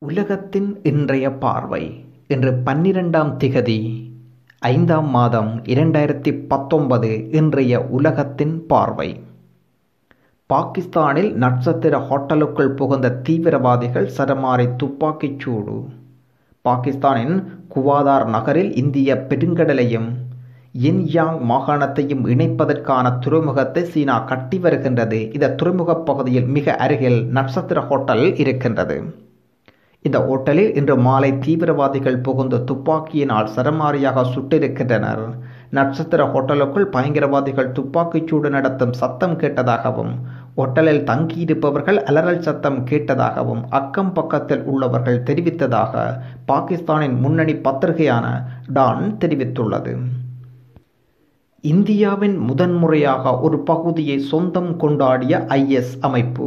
உலகத்தின் இன்றைய பார்வை இன்று பன்னிரண்டாம் திகதி ஐந்தாம் மாதம் இரண்டாயிரத்தி பத்தொன்பது இன்றைய உலகத்தின் பார்வை பாகிஸ்தானில் நட்சத்திர ஹோட்டலுக்குள் புகுந்த தீவிரவாதிகள் சரமாரி துப்பாக்கிச் சூடு பாகிஸ்தானின் குவாதார் நகரில் இந்திய பெருங்கடலையும் யின்யாங் மாகாணத்தையும் இணைப்பதற்கான துறைமுகத்தை சீனா கட்டி வருகின்றது இந்த துறைமுகப் பகுதியில் மிக அருகில் நட்சத்திர ஹோட்டல் இருக்கின்றது இந்த ஓட்டலில் இன்று மாலை தீவிரவாதிகள் புகுந்து துப்பாக்கியினால் சரமாரியாக சுட்டிருக்கின்றனர் நட்சத்திர ஹோட்டலுக்குள் பயங்கரவாதிகள் துப்பாக்கிச்சூடு நடத்தும் சத்தம் கேட்டதாகவும் ஓட்டலில் தங்கியிருப்பவர்கள் அலறல் சத்தம் கேட்டதாகவும் அக்கம் பக்கத்தில் உள்ளவர்கள் தெரிவித்ததாக பாகிஸ்தானின் முன்னணி பத்திரிகையான டான் தெரிவித்துள்ளது இந்தியாவின் முதன்முறையாக ஒரு பகுதியை சொந்தம் கொண்டாடிய ஐஎஸ் அமைப்பு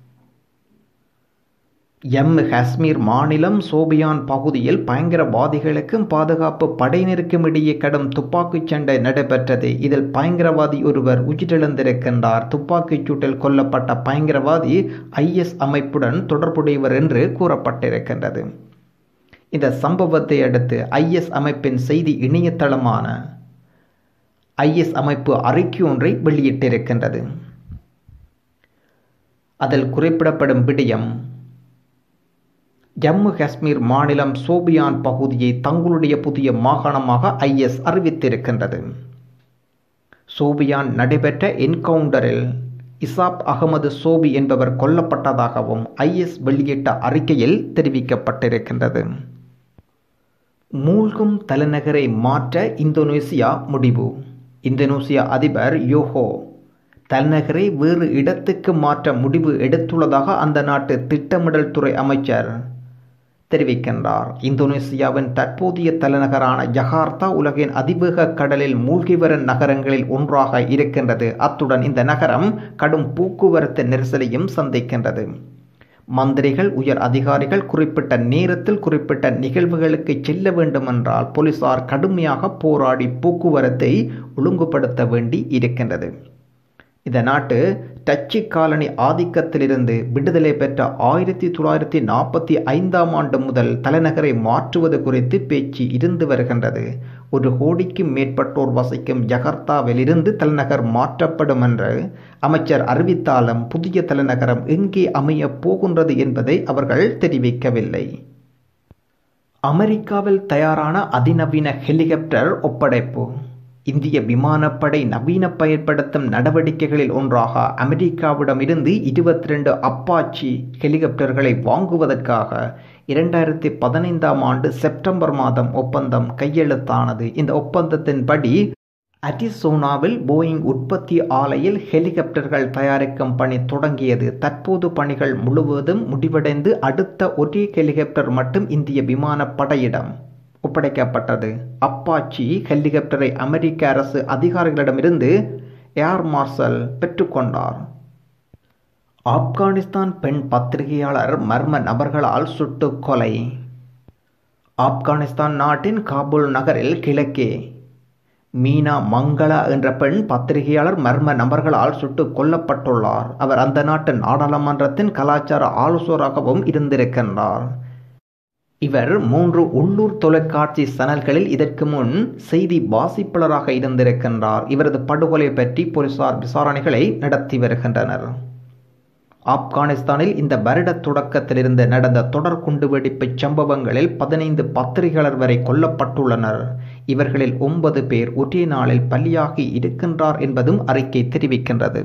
எம் காஷ்மீர் மாநிலம் சோபியான் பகுதியில் பயங்கரவாதிகளுக்கும் பாதுகாப்பு படையினருக்கும் இடையே கடும் துப்பாக்கிச் சண்டை நடைபெற்றது இதில் பயங்கரவாதி ஒருவர் உயிரிழந்திருக்கின்றார் துப்பாக்கிச் சூட்டில் கொல்லப்பட்ட பயங்கரவாதி ஐஎஸ் அமைப்புடன் தொடர்புடையவர் என்று கூறப்பட்டிருக்கின்றது இந்த சம்பவத்தை அடுத்து ஐஎஸ் அமைப்பின் செய்தி இணையதளமான ஐஎஸ் அமைப்பு அறிக்கை ஒன்றை வெளியிட்டிருக்கின்றது அதில் குறிப்பிடப்படும் விடயம் ஜம்மு காஷ்மீர் மாநிலம் சோபியான் பகுதியை தங்களுடைய புதிய மாகாணமாக ஐஎஸ் அறிவித்திருக்கின்றது சோபியான் நடைபெற்ற என்கவுண்டரில் இசாப் அகமது சோபி என்பவர் கொல்லப்பட்டதாகவும் ஐஎஸ் வெளியிட்ட அறிக்கையில் தெரிவிக்கப்பட்டிருக்கின்றது மூழ்கும் தலைநகரை மாற்ற இந்தோனேசியா முடிவு இந்தோனேசியா அதிபர் யோஹோ தலைநகரை வேறு இடத்துக்கு மாற்ற முடிவு எடுத்துள்ளதாக அந்த நாட்டு திட்டமிடல் துறை அமைச்சர் தெரிவிக்கின்றார் இந்தோனேசியாவின் தற்போதைய தலைநகரான ஜகார்த்தா உலகின் அதிவேக கடலில் மூழ்கி வரும் நகரங்களில் ஒன்றாக இருக்கின்றது அத்துடன் இந்த நகரம் கடும் போக்குவரத்து நெரிசலையும் சந்திக்கின்றது மந்திரிகள் உயர் அதிகாரிகள் குறிப்பிட்ட நேரத்தில் குறிப்பிட்ட நிகழ்வுகளுக்கு செல்ல வேண்டுமென்றால் போலீசார் கடுமையாக போராடி போக்குவரத்தை ஒழுங்குபடுத்த வேண்டி இருக்கின்றது இந்த நாட்டு டச்சு காலனி ஆதிக்கத்திலிருந்து விடுதலை பெற்ற ஆயிரத்தி தொள்ளாயிரத்தி நாற்பத்தி ஐந்தாம் ஆண்டு முதல் தலைநகரை மாற்றுவது குறித்து பேச்சு இருந்து வருகின்றது ஒரு கோடிக்கும் மேற்பட்டோர் வசிக்கும் ஜகர்த்தாவிலிருந்து தலைநகர் மாற்றப்படும் என்று அமைச்சர் அறிவித்தாலும் புதிய தலைநகரம் எங்கே அமையப் போகின்றது என்பதை அவர்கள் தெரிவிக்கவில்லை அமெரிக்காவில் தயாரான அதிநவீன ஹெலிகாப்டர் ஒப்படைப்பு இந்திய விமானப்படை நவீன பயன்படுத்தும் நடவடிக்கைகளில் ஒன்றாக அமெரிக்காவிடமிருந்து இருபத்தி ரெண்டு அப்பாச்சி ஹெலிகாப்டர்களை வாங்குவதற்காக இரண்டாயிரத்தி பதினைந்தாம் ஆண்டு செப்டம்பர் மாதம் ஒப்பந்தம் கையெழுத்தானது இந்த ஒப்பந்தத்தின்படி அரிசோனாவில் போயிங் உற்பத்தி ஆலையில் ஹெலிகாப்டர்கள் தயாரிக்கும் பணி தொடங்கியது தற்போது பணிகள் முழுவதும் முடிவடைந்து அடுத்த ஒரே ஹெலிகாப்டர் மட்டும் இந்திய விமானப்படையிடம் ஒப்படைக்கப்பட்டது அப்பாச்சி ஹெலிகாப்டரை அமெரிக்க அரசு அதிகாரிகளிடமிருந்து ஏர் மார்ஷல் பெற்றுக்கொண்டார் ஆப்கானிஸ்தான் பெண் பத்திரிகையாளர் மர்ம நபர்களால் சுட்டு கொலை ஆப்கானிஸ்தான் நாட்டின் காபூல் நகரில் கிழக்கே மீனா மங்களா என்ற பெண் பத்திரிகையாளர் மர்ம நபர்களால் சுட்டு கொல்லப்பட்டுள்ளார் அவர் அந்த நாட்டு நாடாளுமன்றத்தின் கலாச்சார ஆலோசகராகவும் இருந்திருக்கின்றார் இவர் மூன்று உள்ளூர் தொலைக்காட்சி சேனல்களில் இதற்கு முன் செய்தி வாசிப்பாளராக இருந்திருக்கின்றார் இவரது படுகொலை பற்றி போலீசார் விசாரணைகளை நடத்தி வருகின்றனர் ஆப்கானிஸ்தானில் இந்த வருட தொடக்கத்திலிருந்து நடந்த தொடர் குண்டுவெடிப்பு சம்பவங்களில் பதினைந்து பத்திரிகையாளர் வரை கொல்லப்பட்டுள்ளனர் இவர்களில் ஒன்பது பேர் ஒரே நாளில் பலியாகி இருக்கின்றார் என்பதும் அறிக்கை தெரிவிக்கின்றது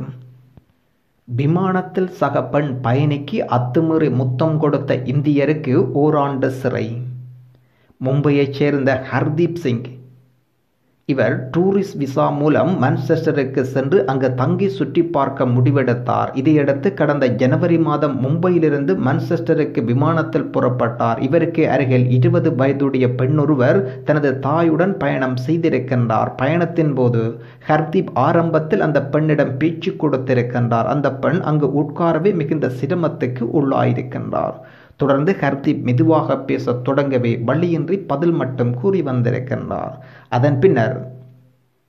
விமானத்தில் சக பெண் பயணிக்கு அத்துமீறி முத்தம் கொடுத்த இந்தியருக்கு ஓராண்டு சிறை மும்பையைச் சேர்ந்த ஹர்தீப் சிங் இவர் டூரிஸ்ட் விசா மூலம் மான்செஸ்டருக்கு சென்று அங்கு தங்கி சுற்றி பார்க்க முடிவெடுத்தார் இதையடுத்து கடந்த ஜனவரி மாதம் மும்பையிலிருந்து மான்செஸ்டருக்கு விமானத்தில் புறப்பட்டார் இவருக்கு அருகில் இருபது வயதுடைய பெண்ணொருவர் தனது தாயுடன் பயணம் செய்திருக்கின்றார் பயணத்தின் போது ஹர்தீப் ஆரம்பத்தில் அந்த பெண்ணிடம் பேச்சு கொடுத்திருக்கின்றார் அந்த பெண் அங்கு உட்காரவே மிகுந்த சிரமத்துக்கு உள்ளாயிருக்கின்றார் தொடர்ந்து ஹர்தீப் மெதுவாக பேசத் தொடங்கவே வழியின்றி பதில் மட்டும் கூறி வந்திருக்கின்றார் அதன் பின்னர்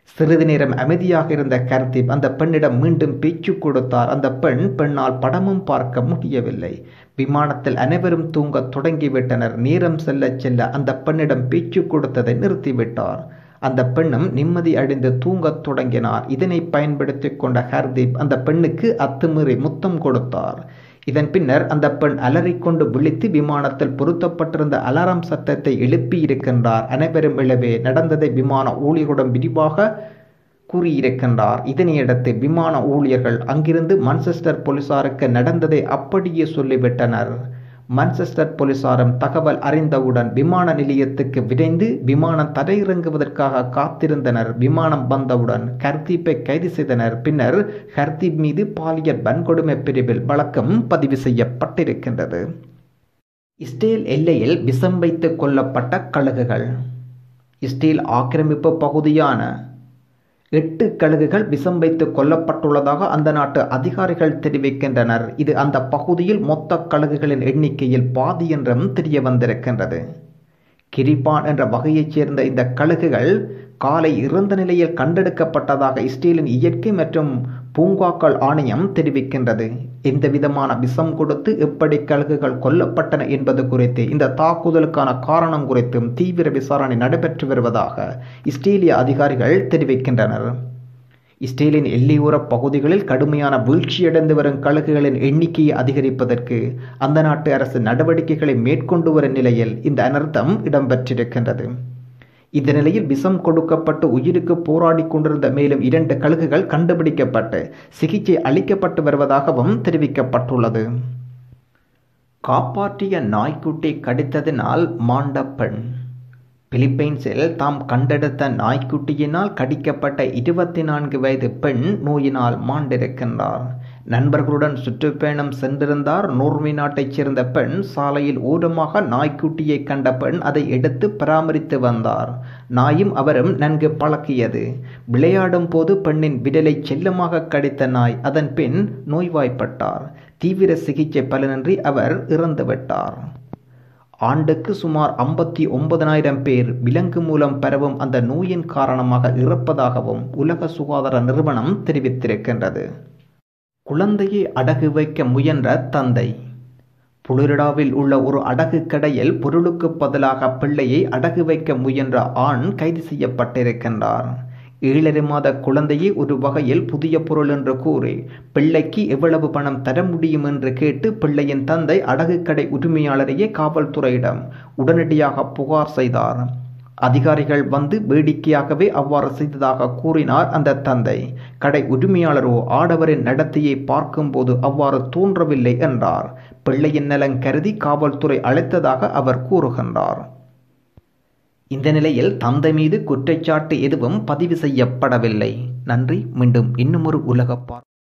சிறிது நேரம் அமைதியாக இருந்த கர்தீப் அந்த பெண்ணிடம் மீண்டும் பேச்சு கொடுத்தார் அந்த பெண் பெண்ணால் படமும் பார்க்க முடியவில்லை விமானத்தில் அனைவரும் தூங்கத் தொடங்கிவிட்டனர் நேரம் செல்ல செல்ல அந்த பெண்ணிடம் பேச்சு கொடுத்ததை நிறுத்திவிட்டார் அந்த பெண்ணும் நிம்மதி அடைந்து தூங்கத் தொடங்கினார் இதனை பயன்படுத்தி கொண்ட ஹர்தீப் அந்த பெண்ணுக்கு அத்துமீறி முத்தம் கொடுத்தார் இதன் பின்னர் அந்த பெண் அலறிக்கொண்டு விழித்து விமானத்தில் பொருத்தப்பட்டிருந்த அலாரம் சத்தத்தை எழுப்பி இருக்கின்றார் அனைவரும் எழவே நடந்ததை விமான ஊழியருடன் விரிவாக கூறியிருக்கின்றார் இதனையடுத்து விமான ஊழியர்கள் அங்கிருந்து மான்செஸ்டர் போலீசாருக்கு நடந்ததை அப்படியே சொல்லிவிட்டனர் மான்செஸ்டர் போலீசாரும் தகவல் அறிந்தவுடன் விமான நிலையத்துக்கு விரைந்து விமானம் தரையிறங்குவதற்காக காத்திருந்தனர் விமானம் வந்தவுடன் ஹர்தீப்பை கைது செய்தனர் பின்னர் ஹர்தீப் மீது பாலியல் வன்கொடுமை பிரிவில் வழக்கம் பதிவு செய்யப்பட்டிருக்கின்றது இஸ்ரேல் எல்லையில் விஷம் வைத்து கொல்லப்பட்ட கழுகுகள் இஸ்ரேல் ஆக்கிரமிப்பு பகுதியான எட்டு கழுகுகள் விஷம் வைத்து கொல்லப்பட்டுள்ளதாக அந்த நாட்டு அதிகாரிகள் தெரிவிக்கின்றனர் இது அந்த பகுதியில் மொத்த கழுகுகளின் எண்ணிக்கையில் பாதி என்றும் தெரிய வந்திருக்கின்றது கிரிபான் என்ற வகையைச் சேர்ந்த இந்த கழுகுகள் காலை இறந்த நிலையில் கண்டெடுக்கப்பட்டதாக இஸ்ரேலின் இயற்கை மற்றும் பூங்காக்கள் ஆணையம் தெரிவிக்கின்றது எந்த விதமான விஷம் கொடுத்து எப்படி கழுகுகள் கொல்லப்பட்டன என்பது குறித்து இந்த தாக்குதலுக்கான காரணம் குறித்தும் தீவிர விசாரணை நடைபெற்று வருவதாக இஸ்ரேலிய அதிகாரிகள் தெரிவிக்கின்றனர் இஸ்ரேலின் எல்லையோர பகுதிகளில் கடுமையான வீழ்ச்சியடைந்து வரும் கழுகுகளின் எண்ணிக்கையை அதிகரிப்பதற்கு அந்த நாட்டு அரசு நடவடிக்கைகளை மேற்கொண்டு வரும் நிலையில் இந்த அனர்த்தம் இடம்பெற்றிருக்கின்றது இந்த நிலையில் விஷம் கொடுக்கப்பட்டு உயிருக்கு போராடி கொண்டிருந்த மேலும் இரண்டு கழுகுகள் கண்டுபிடிக்கப்பட்டு சிகிச்சை அளிக்கப்பட்டு வருவதாகவும் தெரிவிக்கப்பட்டுள்ளது காப்பாற்றிய நாய்க்குட்டி கடித்ததினால் மாண்ட பெண் பிலிப்பைன்ஸில் தாம் கண்டெடுத்த நாய்க்குட்டியினால் கடிக்கப்பட்ட இருபத்தி நான்கு வயது பெண் நோயினால் மாண்டிருக்கின்றார் நண்பர்களுடன் சுற்றுப்பயணம் சென்றிருந்தார் நோர்வே நாட்டைச் சேர்ந்த பெண் சாலையில் ஓரமாக நாய்க்குட்டியை கண்ட பெண் அதை எடுத்து பராமரித்து வந்தார் நாயும் அவரும் நன்கு பழக்கியது விளையாடும் போது பெண்ணின் விரலை செல்லமாக கடித்த நாய் அதன் பின் நோய்வாய்ப்பட்டார் தீவிர சிகிச்சை பலனின்றி அவர் இறந்துவிட்டார் ஆண்டுக்கு சுமார் ஐம்பத்தி ஒன்பதனாயிரம் பேர் விலங்கு மூலம் பரவும் அந்த நோயின் காரணமாக இறப்பதாகவும் உலக சுகாதார நிறுவனம் தெரிவித்திருக்கின்றது குழந்தையை அடகு வைக்க முயன்ற தந்தை புளிரடாவில் உள்ள ஒரு அடகு கடையில் பொருளுக்கு பதிலாக பிள்ளையை அடகு வைக்க முயன்ற ஆண் கைது செய்யப்பட்டிருக்கின்றார் ஏழரை மாத குழந்தையை ஒரு வகையில் புதிய பொருள் என்று கூறி பிள்ளைக்கு எவ்வளவு பணம் தர முடியும் என்று கேட்டு பிள்ளையின் தந்தை அடகு கடை உரிமையாளரையே காவல்துறையிடம் உடனடியாக புகார் செய்தார் அதிகாரிகள் வந்து வேடிக்கையாகவே அவ்வாறு செய்ததாக கூறினார் அந்த தந்தை கடை உரிமையாளரோ ஆடவரின் நடத்தையை பார்க்கும்போது அவ்வாறு தோன்றவில்லை என்றார் பிள்ளையின் நலன் கருதி காவல்துறை அழைத்ததாக அவர் கூறுகின்றார் இந்த நிலையில் தந்தை மீது குற்றச்சாட்டு எதுவும் பதிவு செய்யப்படவில்லை நன்றி மீண்டும் இன்னுமொரு உலகப்பார்